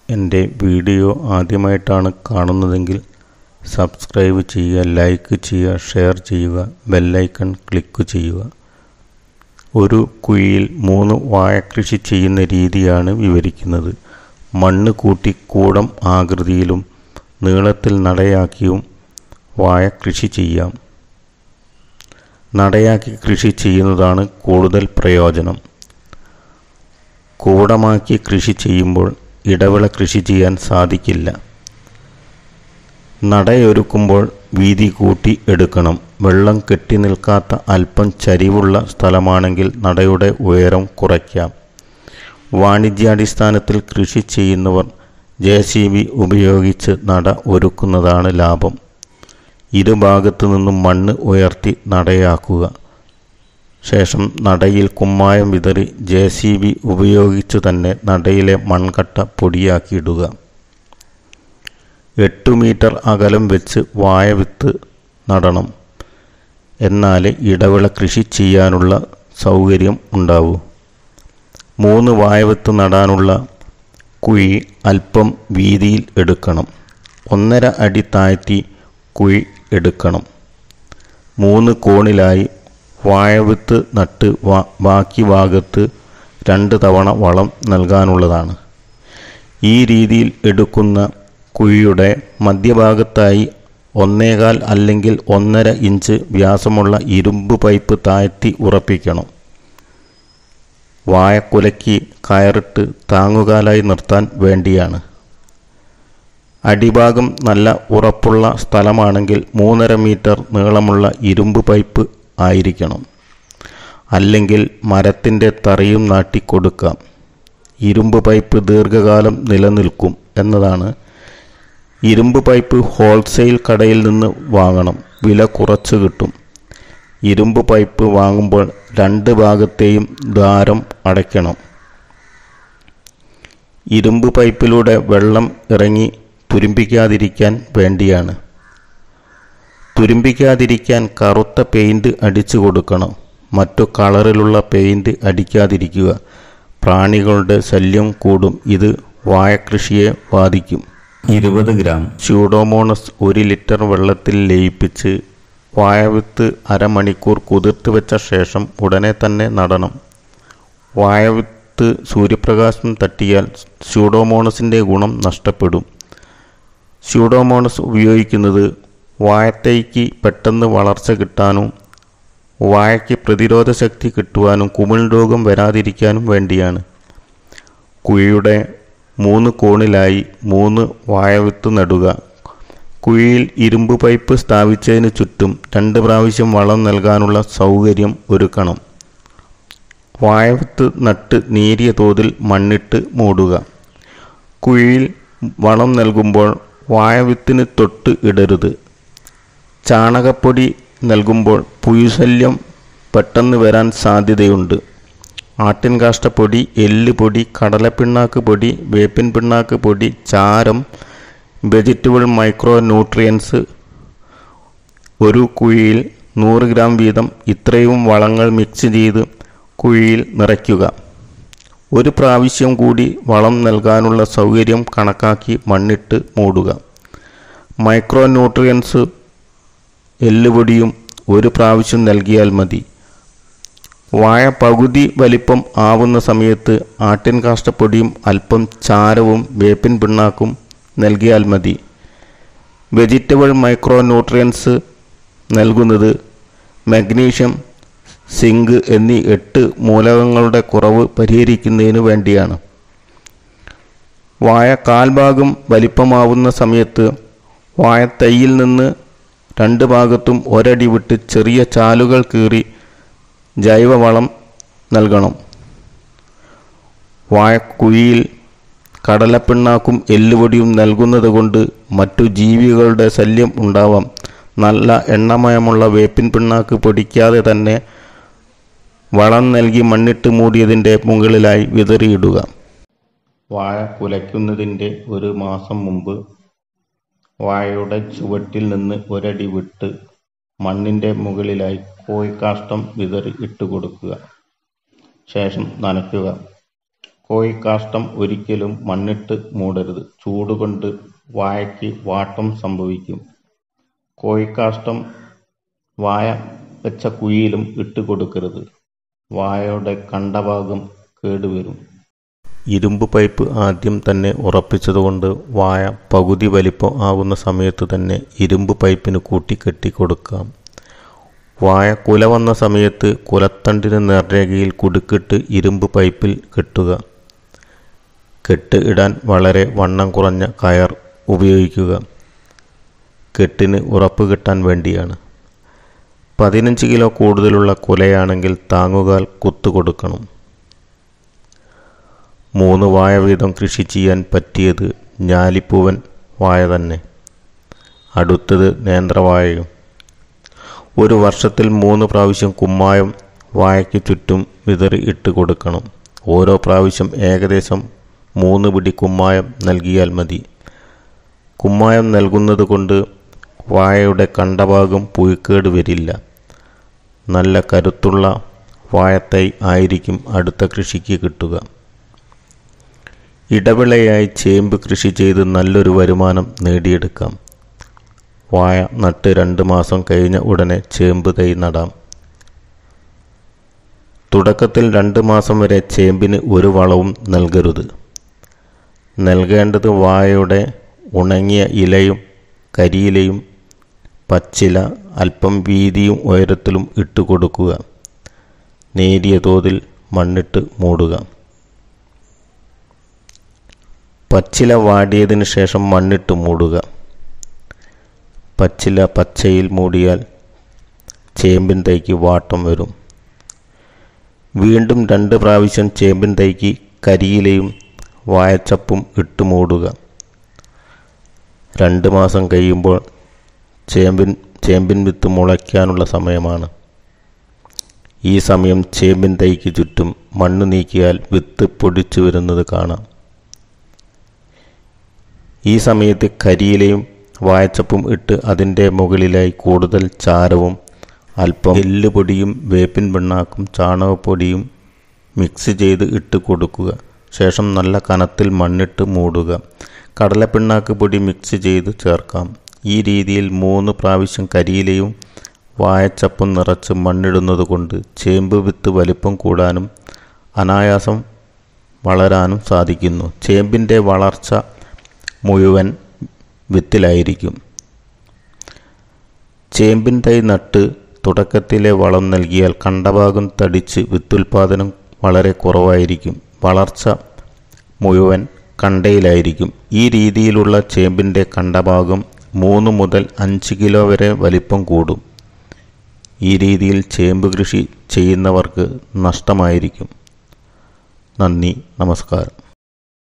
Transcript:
എൻ്റെ വീഡിയോ ആദ്യമായിട്ടാണ് കാണുന്നതെങ്കിൽ സബ്സ്ക്രൈബ് ചെയ്യുക ലൈക്ക് ചെയ്യുക ഷെയർ ചെയ്യുക ബെല്ലൈക്കൺ ക്ലിക്ക് ചെയ്യുക ഒരു കുഴിയിൽ മൂന്ന് വാഴക്കൃഷി ചെയ്യുന്ന രീതിയാണ് വിവരിക്കുന്നത് മണ്ണ് കൂട്ടി കൂടം ആകൃതിയിലും നീളത്തിൽ നടയാക്കിയും വാഴ കൃഷി ചെയ്യാം നടയാക്കി കൃഷി ചെയ്യുന്നതാണ് കൂടുതൽ പ്രയോജനം കൂടമാക്കി കൃഷി ചെയ്യുമ്പോൾ ഇടവിള കൃഷി ചെയ്യാൻ സാധിക്കില്ല നടയൊരുക്കുമ്പോൾ വീതി കൂട്ടി എടുക്കണം വെള്ളം കെട്ടി നിൽക്കാത്ത അല്പം ചരിവുള്ള സ്ഥലമാണെങ്കിൽ നടയുടെ ഉയരം കുറയ്ക്കാം വാണിജ്യാടിസ്ഥാനത്തിൽ കൃഷി ചെയ്യുന്നവർ ജെ സി ബി ഉപയോഗിച്ച് നട ഒരുക്കുന്നതാണ് ലാഭം ഇരുഭാഗത്തു നിന്നും മണ്ണ് ഉയർത്തി നടയാക്കുക ശേഷം നടയിൽ കുമ്മായം വിതറി ജെ സി ബി ഉപയോഗിച്ചു തന്നെ നടയിലെ മൺകട്ട പൊടിയാക്കിയിടുക എട്ട് മീറ്റർ അകലം വെച്ച് വാഴവിത്ത് നടണം എന്നാലേ ഇടവിള കൃഷി ചെയ്യാനുള്ള സൗകര്യം ഉണ്ടാവൂ മൂന്ന് വാഴവിത്ത് നടാനുള്ള കുഴി അല്പം വീതിയിൽ എടുക്കണം ഒന്നര അടി താഴ്ത്തി കുഴി എടുക്കണം മൂന്ന് കോണിലായി വാഴവിത്ത് നട്ട് വാ ബാക്കി ഭാഗത്ത് രണ്ട് തവണ വളം നൽകാനുള്ളതാണ് ഈ രീതിയിൽ എടുക്കുന്ന കുഴിയുടെ മധ്യഭാഗത്തായി ഒന്നേകാൽ അല്ലെങ്കിൽ ഒന്നര ഇഞ്ച് വ്യാസമുള്ള ഇരുമ്പ് പൈപ്പ് താഴ്ത്തി ഉറപ്പിക്കണം വാഴക്കുലയ്ക്ക് കയറിട്ട് താങ്ങുകാലായി നിർത്താൻ വേണ്ടിയാണ് അടിഭാഗം നല്ല ഉറപ്പുള്ള സ്ഥലമാണെങ്കിൽ മൂന്നര മീറ്റർ നീളമുള്ള ഇരുമ്പ് പൈപ്പ് ആയിരിക്കണം അല്ലെങ്കിൽ മരത്തിൻ്റെ തറയും നാട്ടി കൊടുക്കാം ഇരുമ്പ് പൈപ്പ് ദീർഘകാലം നിലനിൽക്കും എന്നതാണ് ഇരുമ്പ് പൈപ്പ് ഹോൾസെയിൽ കടയിൽ നിന്ന് വാങ്ങണം വില കുറച്ച് കിട്ടും ഇരുമ്പ് പൈപ്പ് വാങ്ങുമ്പോൾ രണ്ട് ഭാഗത്തെയും ദ്വാരം അടയ്ക്കണം ഇരുമ്പ് പൈപ്പിലൂടെ വെള്ളം ഇറങ്ങി തുരുമ്പിക്കാതിരിക്കാൻ വേണ്ടിയാണ് തുരുമ്പിക്കാതിരിക്കാൻ കറുത്ത പെയിൻറ് അടിച്ചു കൊടുക്കണം മറ്റു കളറിലുള്ള പെയിൻറ് അടിക്കാതിരിക്കുക പ്രാണികളുടെ ശല്യം കൂടും ഇത് വാഴക്കൃഷിയെ ബാധിക്കും ഇരുപത് ഗ്രാം സ്യൂഡോമോണസ് ഒരു ലിറ്റർ വെള്ളത്തിൽ ലയിപ്പിച്ച് വാഴവിത്ത് അരമണിക്കൂർ കുതിർത്ത് വെച്ച ശേഷം ഉടനെ തന്നെ നടണം വാഴവിത്ത് സൂര്യപ്രകാശം തട്ടിയാൽ സ്യൂഡോമോണസിൻ്റെ ഗുണം നഷ്ടപ്പെടും സ്യൂഡോമോണസ് ഉപയോഗിക്കുന്നത് വാഴത്തൈക്ക് പെട്ടെന്ന് വളർച്ച കിട്ടാനും വാഴയ്ക്ക് പ്രതിരോധ ശക്തി കിട്ടുവാനും കുമിൾ രോഗം വരാതിരിക്കാനും വേണ്ടിയാണ് കുഴിയുടെ മൂന്ന് കോണിലായി മൂന്ന് വാഴവിത്ത് നടുക കുഴിയിൽ ഇരുമ്പ് പൈപ്പ് സ്ഥാപിച്ചതിന് ചുറ്റും രണ്ട് പ്രാവശ്യം വളം നൽകാനുള്ള സൗകര്യം ഒരുക്കണം വാഴവിത്ത് നട്ട് നേരിയ തോതിൽ മണ്ണിട്ട് മൂടുക കുഴിയിൽ വളം നൽകുമ്പോൾ വാഴവിത്തിന് തൊട്ട് ഇടരുത് ചാണകപ്പൊടി നൽകുമ്പോൾ പുയുശല്യം പെട്ടെന്ന് വരാൻ സാധ്യതയുണ്ട് ആട്ടിൻ കാഷ്ടപ്പൊടി എല്ല് പൊടി കടലപ്പിണ്ണാക്ക് പൊടി വേപ്പിൻ പിണ്ണാക്ക് പൊടി ചാരം വെജിറ്റബിൾ മൈക്രോ ന്യൂട്രിയൻസ് ഒരു കുഴിയിൽ നൂറ് ഗ്രാം വീതം ഇത്രയും വളങ്ങൾ മിക്സ് ചെയ്ത് കുഴിയിൽ നിറയ്ക്കുക ഒരു പ്രാവശ്യം കൂടി വളം നൽകാനുള്ള സൗകര്യം കണക്കാക്കി മണ്ണിട്ട് മൂടുക മൈക്രോ ന്യൂട്രിയൻസ് എല്ലുപൊടിയും ഒരു പ്രാവശ്യം നൽകിയാൽ മതി വാഴ പകുതി വലിപ്പം ആവുന്ന സമയത്ത് ആട്ടിൻ കാഷ്ടപ്പൊടിയും അല്പം ചാരവും വേപ്പിൻ പിണ്ണാക്കും നൽകിയാൽ മതി വെജിറ്റബിൾ മൈക്രോ ന്യൂട്രിയൻസ് നൽകുന്നത് മഗ്നീഷ്യം സിങ്ക് എന്നീ എട്ട് മൂലകങ്ങളുടെ കുറവ് പരിഹരിക്കുന്നതിന് വേണ്ടിയാണ് വാഴ കാൽഭാഗം വലിപ്പമാവുന്ന സമയത്ത് വാഴത്തൈയിൽ നിന്ന് രണ്ട് ഭാഗത്തും ഒരടി വിട്ട് ചെറിയ ചാലുകൾ കീറി ജൈവവളം നൽകണം വാഴക്കുഴിയിൽ കടലപ്പിണ്ണാക്കും എല്ലുപൊടിയും നൽകുന്നത് കൊണ്ട് മറ്റു ജീവികളുടെ ശല്യം ഉണ്ടാവാം നല്ല എണ്ണമയമുള്ള വേപ്പിൻ പിണ്ണാക്ക് പൊടിക്കാതെ തന്നെ വളം നൽകി മണ്ണിട്ട് മൂടിയതിൻ്റെ മുകളിലായി വിതറിയിടുക വാഴ കുലയ്ക്കുന്നതിൻ്റെ ഒരു മാസം മുമ്പ് വാഴയുടെ ചുവട്ടിൽ നിന്ന് ഒരടി വിട്ട് മണ്ണിൻ്റെ മുകളിലായി കോഴിക്കാഷ്ടം വിതറി ഇട്ട് കൊടുക്കുക ശേഷം നനയ്ക്കുക കോഴിക്കാഷ്ടം ഒരിക്കലും മണ്ണിട്ട് മൂടരുത് ചൂടുകൊണ്ട് വാഴയ്ക്ക് വാട്ടം സംഭവിക്കും കോഴിക്കാഷ്ടം വാഴ വെച്ച കുഴിയിലും ഇട്ട് കൊടുക്കരുത് വാഴയുടെ കണ്ടഭാഗം കേടുവരും ഇരുമ്പ് പൈപ്പ് ആദ്യം തന്നെ ഉറപ്പിച്ചതുകൊണ്ട് വാഴ പകുതി വലിപ്പം ആകുന്ന സമയത്ത് തന്നെ ഇരുമ്പ് പൈപ്പിന് കൂട്ടിക്കെട്ടി കൊടുക്കാം വാഴ കുല വന്ന സമയത്ത് കുലത്തണ്ടിന് നേർരേഖയിൽ കുടുക്കിട്ട് ഇരുമ്പ് പൈപ്പിൽ കെട്ടുക കെട്ട് ഇടാൻ വളരെ വണ്ണം കുറഞ്ഞ കയർ ഉപയോഗിക്കുക കെട്ടിന് ഉറപ്പ് കിട്ടാൻ വേണ്ടിയാണ് പതിനഞ്ച് കിലോ കൂടുതലുള്ള കുലയാണെങ്കിൽ താങ്ങുകാൽ കുത്തു കൊടുക്കണം മൂന്ന് വാഴ വീതം കൃഷി ചെയ്യാൻ പറ്റിയത് ഞാലിപ്പൂവൻ വാഴ തന്നെ അടുത്തത് നേന്ത്രവാഴയും ഒരു വർഷത്തിൽ മൂന്ന് പ്രാവശ്യം കുമ്മായം വാഴയ്ക്ക് ചുറ്റും വിതറി ഇട്ട് കൊടുക്കണം ഓരോ പ്രാവശ്യം ഏകദേശം മൂന്ന് പിടി കുമ്മായം നൽകിയാൽ മതി കുമ്മായം നൽകുന്നത് കൊണ്ട് വാഴയുടെ കണ്ടഭാഗം പുഴുക്കേട് വരില്ല നല്ല കരുത്തുള്ള വാഴത്തൈ ആയിരിക്കും അടുത്ത കൃഷിക്ക് കിട്ടുക ഇടവിളയായി ചേമ്പ് കൃഷി ചെയ്ത് നല്ലൊരു വരുമാനം നേടിയെടുക്കാം വാഴ നട്ട് രണ്ട് മാസം കഴിഞ്ഞ ഉടനെ ചേമ്പ് തൈ നടാം തുടക്കത്തിൽ രണ്ട് മാസം വരെ ചേമ്പിന് ഒരു വളവും നൽകരുത് നൽകേണ്ടത് വാഴയുടെ ഉണങ്ങിയ ഇലയും കരിയിലയും പച്ചില അല്പം വീതിയും ഉയരത്തിലും ഇട്ട് കൊടുക്കുക നേരിയ തോതിൽ മണ്ണിട്ട് മൂടുക പച്ചില വാടിയതിനു ശേഷം മണ്ണിട്ട് മൂടുക പച്ചില പച്ചയിൽ മൂടിയാൽ ചേമ്പിൻ തൈക്ക് വാട്ടം വരും വീണ്ടും രണ്ട് പ്രാവശ്യം ചേമ്പിൻ തൈക്ക് കരിയിലയും വായച്ചപ്പും ഇട്ട് മൂടുക രണ്ട് മാസം കഴിയുമ്പോൾ ചേമ്പിൻ ചേമ്പിൻ വിത്ത് മുളയ്ക്കാനുള്ള സമയമാണ് ഈ സമയം ചേമ്പിൻ തൈക്ക് ചുറ്റും മണ്ണ് നീക്കിയാൽ വിത്ത് പൊടിച്ചു വരുന്നത് കാണാം ഈ സമയത്ത് കരിയിലയും വായച്ചപ്പും ഇട്ട് അതിൻ്റെ മുകളിലായി കൂടുതൽ ചാരവും അല്പം എല്ലുപൊടിയും വേപ്പിൻ പിണ്ണാക്കും ചാണകപ്പൊടിയും മിക്സ് ചെയ്ത് ഇട്ട് കൊടുക്കുക ശേഷം നല്ല കനത്തിൽ മണ്ണിട്ട് മൂടുക കടലപ്പിണ്ണാക്ക് പൊടി മിക്സ് ചെയ്ത് ചേർക്കാം ഈ രീതിയിൽ മൂന്ന് പ്രാവശ്യം കരിയിലയും വായച്ചപ്പും നിറച്ച് മണ്ണിടുന്നത് കൊണ്ട് ചേമ്പ് വിത്ത് വലിപ്പം കൂടാനും അനായാസം വളരാനും സാധിക്കുന്നു ചേമ്പിൻ്റെ വളർച്ച മുഴുവൻ വിത്തിലായിരിക്കും ചേമ്പിൻ തൈ നട്ട് തുടക്കത്തിലെ വളം നൽകിയാൽ കണ്ടഭാഗം തടിച്ച് വിത്തുൽപാദനം വളരെ കുറവായിരിക്കും വളർച്ച മുഴുവൻ കണ്ടയിലായിരിക്കും ഈ രീതിയിലുള്ള ചേമ്പിൻ്റെ കണ്ടഭാഗം മൂന്ന് മുതൽ അഞ്ച് കിലോ വരെ വലിപ്പം കൂടും ഈ രീതിയിൽ ചേമ്പ് കൃഷി ചെയ്യുന്നവർക്ക് നഷ്ടമായിരിക്കും നന്ദി നമസ്കാരം